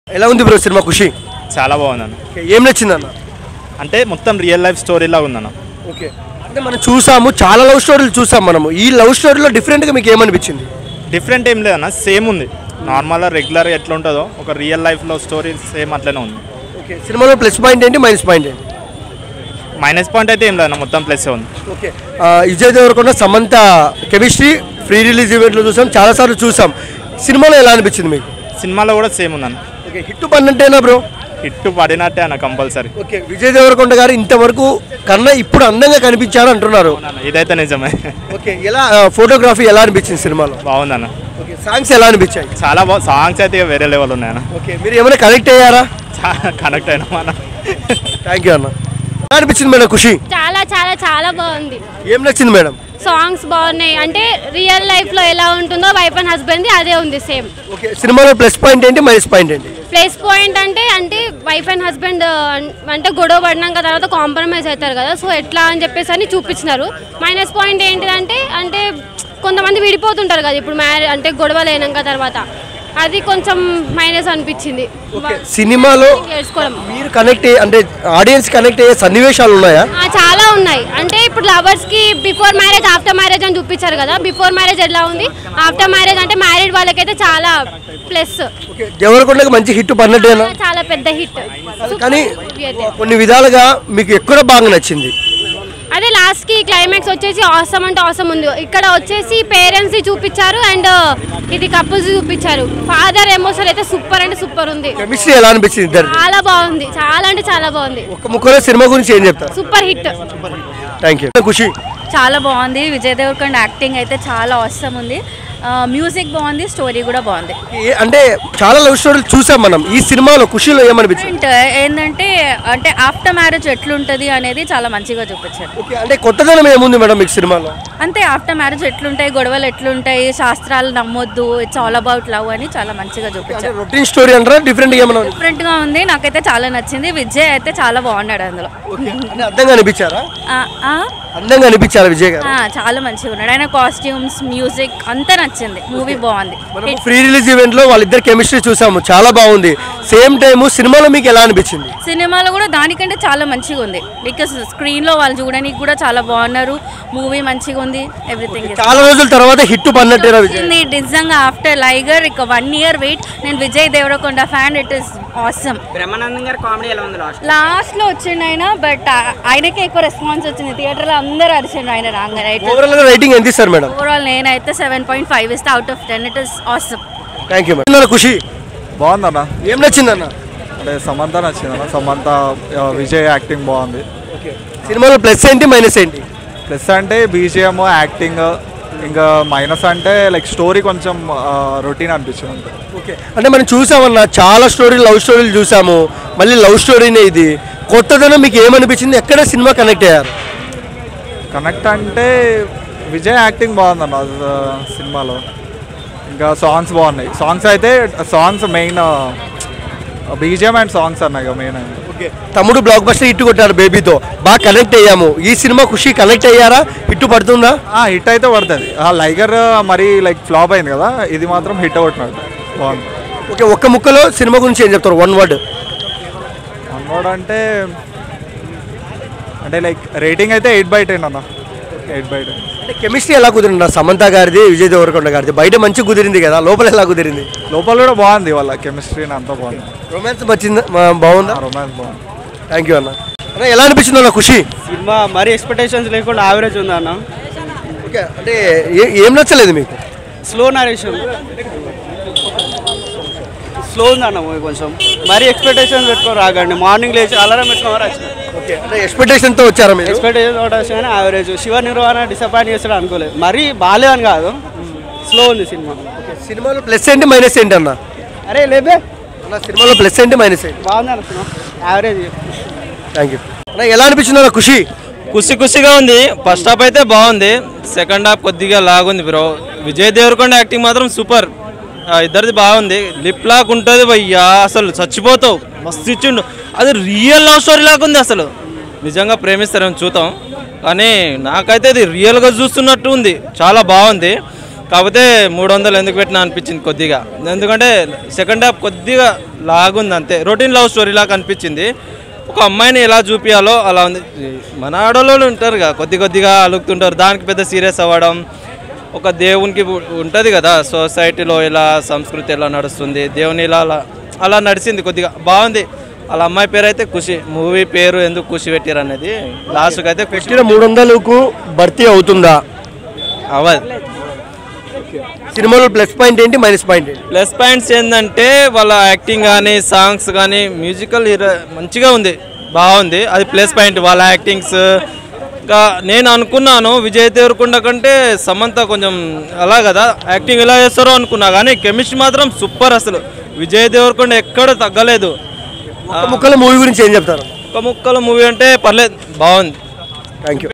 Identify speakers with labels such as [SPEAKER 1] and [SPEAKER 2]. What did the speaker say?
[SPEAKER 1] ఎలా ఉంది bro cinema ఖుషి
[SPEAKER 2] చాలా బాగుందన్న
[SPEAKER 1] ఓకే, ఏం నచ్చిందన్న
[SPEAKER 2] అంటే మొత్తం రియల్ లైఫ్ స్టోరీలా ఉందన్న
[SPEAKER 1] ఓకే అంటే మనం చూసాము చాలా లవ్ స్టోరీలు చూసాం మనము ఈ లవ్ స్టోరీలో డిఫరెంట్గా మీకు ఏమనిపించింది
[SPEAKER 2] డిఫరెంట్ ఏం లేదన్న సేమ్ ఉంది నార్మల్గా రెగ్యులర్ ఎట్లా ఉంటుందో ఒక రియల్ లైఫ్లో స్టోరీ సేమ్ అట్లనే ఉంది
[SPEAKER 1] ఓకే సినిమాలో ప్లస్ పాయింట్ ఏంటి మైనస్ పాయింట్ ఏంటి
[SPEAKER 2] మైనస్ పాయింట్ అయితే ఏం లేదన్న మొత్తం ప్లస్ ఉంది
[SPEAKER 1] ఓకే ఆ, Vijay Deverakonda Samantha chemistry pre release ఈవెంట్లో చూసాం చాలాసార్లు చూసాం సినిమాలో ఎలా అనిపించింది మీకు
[SPEAKER 2] సినిమాలో కూడా సేమ్ ఉందన్న
[SPEAKER 1] ఓకే హిట్ పన్నట్టేనా బ్రో
[SPEAKER 2] హిట్ పడినట్టే అన్న కంపల్సరీ
[SPEAKER 1] ఓకే విజయ్ దేవరకొండ గారు ఇంతవరకు కన్నా ఇప్పుడు అందంగా కనిపించారు అంటున్నారు
[SPEAKER 2] ఇదైతే నిజమే
[SPEAKER 1] ఓకే ఎలా ఫోటోగ్రఫీ ఎలా అనిపించింది సినిమాలో
[SPEAKER 2] బాగుందన్న
[SPEAKER 1] ఓకే సాంగ్స్ ఎలా అనిపించాయి
[SPEAKER 2] చాలా బాగు సాంగ్స్ అయితే ఇక వేరే లెవెల్ ఉన్నాయన్న
[SPEAKER 1] ఓకే మీరు ఏమైనా కనెక్ట్ అయ్యారా
[SPEAKER 2] చాలా కనెక్ట్ అయినా అన్న
[SPEAKER 1] థ్యాంక్ యూ అన్న ఎలా అనిపించింది మేడం ఖుషి
[SPEAKER 3] చాలా చాలా చాలా బాగుంది
[SPEAKER 1] ఏం నచ్చింది మేడం
[SPEAKER 3] సాంగ్స్ బాగున్నాయి అంటే రియల్ లైఫ్ లో ఎలా ఉంటుందో వైఫ్ అండ్ హస్బెండ్ అదే ఉంది సేమ్
[SPEAKER 1] ఓకే సినిమాలో ప్లస్ పాయింట్ ఏంటి మైనస్ పాయింట్ ఏంటి
[SPEAKER 3] ప్లస్ పాయింట్ అంటే అంటే వైఫ్ అండ్ హస్బెండ్ అంటే గొడవ పడినాక తర్వాత కాంప్రమైజ్ అవుతారు కదా సో ఎట్లా అని చెప్పేసి అని చూపించినారు మైనస్ పాయింట్ ఏంటిదంటే అంటే కొంతమంది విడిపోతుంటారు కదా ఇప్పుడు మ్యారే అంటే గొడవలు అయినాక తర్వాత అది కొంచెం మైనస్ అనిపించింది
[SPEAKER 1] సినిమాలో
[SPEAKER 3] చేసుకోవడం
[SPEAKER 1] మీరు కనెక్ట్ అంటే ఆడియన్స్ కనెక్ట్ అయ్యే సన్నివేశాలు ఉన్నాయా
[SPEAKER 3] ఆ, చాలా ఉన్నాయి అంటే ఇప్పుడు లవర్స్ కి బిఫోర్ మ్యారేజ్ ఆఫ్టర్ మ్యారేజ్ అని చూపించారు కదా బిఫోర్ మ్యారేజ్ ఎలా ఉంది ఆఫ్టర్ మ్యారేజ్ అంటే మ్యారీడ్ వాళ్ళకైతే చాలా ప్లస్
[SPEAKER 1] ఓకే దేవరకొండకి మంచి హిట్ పన్నట్టేనా
[SPEAKER 3] చాలా పెద్ద హిట్
[SPEAKER 1] కానీ కొన్ని విధాలుగా మీకు ఎక్కడ బాగా నచ్చింది
[SPEAKER 3] అదే లాస్ట్ కి క్లైమాక్స్ వచ్చేసి ఆసమ్ అంటే ఆసమ్ ఉంది ఇక్కడ వచ్చేసి పేరెంట్స్ చూపించారు అండ్ ఇది కపుల్స్ చూపించారు ఫాదర్ ఎమోషన్ అయితే సూపర్ అంటే సూపర్ ఉంది
[SPEAKER 1] కెమిస్ట్రీ ఎలా అనిపించింది ఇద్దరు
[SPEAKER 3] చాలా బాగుంది చాలా అంటే చాలా బాగుంది
[SPEAKER 1] ఒక ముక్కలో సినిమా గురించి ఏం చెప్తారు
[SPEAKER 3] super hit
[SPEAKER 1] thank you Kushi
[SPEAKER 4] చాలా బాగుంది విజయ్ దేవరకొండ యాక్టింగ్ అయితే చాలా అవసరం ఉంది ఆ, మ్యూజిక్ బాగుంది స్టోరీ కూడా బాగుంది
[SPEAKER 1] ఏ- అంటే చాలా లవ్ స్టోరీలు చూసాం మనం ఈ సినిమాలో ఖుషిలో ఏమనిపించింది
[SPEAKER 4] అండ్ ఏంటంటే అంటే ఆఫ్టర్ మ్యారేజ్ ఎట్లుంటుంది అనేది చాలా మంచిగా చూపించారు
[SPEAKER 1] ఓకే అంటే కొత్తదనం ఏముంది మేడం మీకు సినిమాలో
[SPEAKER 4] అంతే ఆఫ్టర్ మ్యారేజ్ ఎట్లుంటాయి గొడవలు ఎట్లుంటాయి శాస్త్రాలు నమ్మొద్దు ఇట్స్ ఆల్ అబౌట్ లవ్ అని చాలా మంచిగా
[SPEAKER 1] అంటే
[SPEAKER 4] చూపించారు
[SPEAKER 1] రొటీన్ స్టోరీ అంటారా డిఫరెంట్ ఏమైనా ఉంది?
[SPEAKER 4] డిఫరెంట్ గా ఉంది నాకైతే చాలా నచ్చింది విజయ్ అయితే చాలా బాగున్నాడు అందులో
[SPEAKER 1] ఓకే అంటే అందంగా అనిపించారా
[SPEAKER 4] ఆ, ఆ,
[SPEAKER 1] అందంగా అనిపించారా విజయ్ గారు
[SPEAKER 4] ఆ, చాలా మంచిగా ఉన్నాడు ఆయన కాస్ట్యూమ్స్ మ్యూజిక్ అంతా నచ్చింది మూవీ బాగుంది
[SPEAKER 1] మనం ఫ్రీ రిలీజ్ ఈవెంట్ లో వాళ్ళిద్దరు కెమిస్ట్రీ చూసాము చాలా బాగుంది సేమ్ టైం సినిమాలో మీకు ఎలా అనిపించింది
[SPEAKER 4] సినిమాలో కూడా దానికంటే చాలా మంచిగా ఉంది బికాస్ స్క్రీన్ లో వాళ్ళు చూడడానికి కూడా చాలా బాగున్నారు మూవీ మంచిగా ఉంది ఎవ్రీథింగ్
[SPEAKER 1] చాలా రోజుల తర్వాత హిట్ పన్నట్టేరా విజయ్
[SPEAKER 4] నిజంగా ఆఫ్టర్ లైగర్ ఇక వన్ ఇయర్ వెయిట్ నేను Vijay Deverakonda fan it is awesome
[SPEAKER 5] Brahmanandam గారి కామెడీ ఎలా ఉంది లాస్ట్
[SPEAKER 4] లాస్ట్ లో వచ్చిండు ఆయన బట్ ఆయనకే ఎక్కువ రెస్పాన్స్ వచ్చింది థియేటర్ లో అందరూ అరిచిండు ఆయన రాగానే
[SPEAKER 1] ఓవరాల్ గా రైటింగ్ ఎంత ఇస్తారు మేడం
[SPEAKER 4] ఓవరాల్ నేనైతే సెవెన్ పాయింట్ ఫైవ్ ఇస్తే out of ten it is awesome
[SPEAKER 1] thank you madam Kushi
[SPEAKER 6] బాగుందన్న
[SPEAKER 1] ఏం నచ్చిందన్న
[SPEAKER 6] అంటే సమంత నచ్చిందన్న సమంత ఆ, విజయ్ యాక్టింగ్ బాగుంది
[SPEAKER 1] సినిమాలో ప్లస్ ఏంటి మైనస్ ఏంటి
[SPEAKER 6] ప్లస్ అంటే బీజిఎం యాక్టింగ్ ఇంకా మైనస్ అంటే లైక్ స్టోరీ కొంచెం రొటీన్ అనిపించింది అంతే
[SPEAKER 1] ఓకే అంటే మనం చూసామన్న చాలా స్టోరీలు లవ్ స్టోరీలు చూసాము మళ్ళీ లవ్ స్టోరీనే ఇది కొత్తదనం మీకు ఏమనిపించింది ఎక్కడ సినిమా కనెక్ట్ అయ్యారు
[SPEAKER 6] కనెక్ట్ అంటే విజయ్ యాక్టింగ్ బాగుందన్న ఆ, సినిమాలో ఇంకా సాంగ్స్ బాగున్నాయి సాంగ్స్ అయితే songs main BGM and songs అన్న ఇక మెయిన్ అంటే
[SPEAKER 1] ఓకే తమ్ముడు బ్లాక్ బస్టర్ హిట్ కొట్టారు బేబీతో బాగా కనెక్ట్ అయ్యాము ఈ సినిమా ఖుషి కనెక్ట్ అయ్యారా హిట్ పడుతుందా
[SPEAKER 6] హిట్ అయితే పడుతుంది లైగర్ మరి లైక్ ఫ్లాప్ అయింది కదా ఇది మాత్రం హిట్ కొట్టినట్టు బాగుంది
[SPEAKER 1] ఓకే ఒక్క ముక్కలో సినిమా గురించి ఏం చెప్తారు వన్ వర్డ్
[SPEAKER 6] అన్నోడ్ అంటే అంటే లైక్ రేటింగ్ అయితే ఎయిట్ బై టెన్ అన్న ఎయిట్ బై టెన్
[SPEAKER 1] అంటే కెమిస్ట్రీ ఎలా కుదిరింది సమంత గారిది విజయ్ దేవరకొండ గారిది బయట మంచి కుదిరింది కదా లోపల ఎలా కుదిరింది
[SPEAKER 6] లోపల కూడా బాగుంది వాళ్ళ కెమిస్ట్రీ అంతా బాగుంది
[SPEAKER 1] రొమాన్స్ వచ్చింది బాగుందా
[SPEAKER 6] రొమాన్స్ బాగుంది
[SPEAKER 1] థ్యాంక్ యూ అన్న అన్న ఎలా అనిపించింది అన్న ఖుషి
[SPEAKER 5] సినిమా మరీ ఎక్స్పెక్టేషన్స్ లేకుండా యావరేజ్ ఉంది అన్న
[SPEAKER 1] ఓకే అంటే ఏ- ఏం నచ్చలేదు మీకు
[SPEAKER 5] స్లో నరేషన్ స్లో ఉంది అన్న మూవీ కొంచెం మరీ ఎక్స్పెక్టేషన్స్ పెట్టుకొని రాకండి మార్నింగ్ లేచి అలారం పెట్టుకోవాలి వచ్చిన
[SPEAKER 1] ఓకే అంటే ఎక్స్పెక్టేషన్తో వచ్చారా మీరు
[SPEAKER 5] ఎక్స్పెక్టేషన్ ఒకటి వచ్చిన యావరేజ్ శివ నిర్వహణ డిసప్పాయింట్ చేస్తాడు అనుకోలేదు మరీ బాగాలేదని కాదు స్లో ఉంది సినిమా
[SPEAKER 1] సినిమాలో ప్లస్ ఏంటి మైనస్ ఏంటి అన్న
[SPEAKER 5] అరే లేబే
[SPEAKER 1] అన్న సినిమాలో ప్లస్ ఏంటి మైనస్ ఏంటి
[SPEAKER 5] బాగుంది అన్న సినిమా యావరేజ్
[SPEAKER 1] థ్యాంక్ యూ అన్న ఎలా అనిపించింది అన్న ఖుషి
[SPEAKER 7] కుసి కుసిగా ఉంది ఫస్ట్ హాఫ్ అయితే బాగుంది సెకండ్ హాఫ్ కొద్దిగా లాగుంది బ్రో విజయ్ దేవరకొండ యాక్టింగ్ మాత్రం సూపర్ ఆ, ఇద్దరిది బాగుంది లిప్ లాక్ ఉంటుంది భయ్యా అసలు చచ్చిపోతావు మస్తు ఇచ్చిండు అది రియల్ లవ్ స్టోరీ లాగా ఉంది అసలు నిజంగా ప్రేమిస్తారని చూద్దాం కానీ నాకైతే ఇది రియల్గా చూస్తున్నట్టు ఉంది చాలా బాగుంది కాకపోతే మూడు వందలు ఎందుకు పెట్టినా అనిపించింది కొద్దిగా ఎందుకంటే సెకండ్ హాఫ్ కొద్దిగా లాగుంది అంతే రొటీన్ లవ్ స్టోరీ లాగా అనిపించింది ఒక అమ్మాయిని ఎలా చూపించాలో అలా ఉంది మన ఆడవాళ్ళు ఉంటారు కదా కొద్ది కొద్దిగా అలుగుతుంటారు దానికి పెద్ద సీరియస్ అవ్వడం ఒక దేవునికి ఉంటుంది కదా సొసైటీలో ఇలా సంస్కృతి ఎలా నడుస్తుంది దేవుని ఇలా అలా అలా నడిచింది కొద్దిగా బాగుంది వాళ్ళ అమ్మాయి పేరు అయితే ఖుషి మూవీ పేరు ఎందుకు ఖుషి పెట్టారు అనేది లాస్ట్కి అయితే ఖుషి
[SPEAKER 1] పెట్టిన మూడు వందలకు భర్తీ అవుతుందా
[SPEAKER 7] అవ్వదు
[SPEAKER 1] సినిమాలో ప్లస్ పాయింట్ ఏంటి మైనస్ పాయింట్ ఏంటి
[SPEAKER 7] ప్లస్ పాయింట్స్ ఏంటంటే వాళ్ళ యాక్టింగ్ కానీ సాంగ్స్ కానీ మ్యూజికల్ హీరో మంచిగా ఉంది బాగుంది అది ప్లస్ పాయింట్ వాళ్ళ యాక్టింగ్స్ ఇంకా నేను అనుకున్నాను విజయ్ దేవరకొండ కంటే సమంత కొంచెం అలా కదా యాక్టింగ్ ఎలా చేస్తారో అనుకున్నా కానీ కెమిస్ట్రీ మాత్రం సూపర్ అసలు విజయ్ దేవరకొండ ఎక్కడ తగ్గలేదు
[SPEAKER 1] ఒక్క ముక్కల మూవీ గురించి ఏం చెప్తారు
[SPEAKER 7] ఒక ముక్కల మూవీ అంటే పర్లేదు బాగుంది
[SPEAKER 1] థ్యాంక్ యూ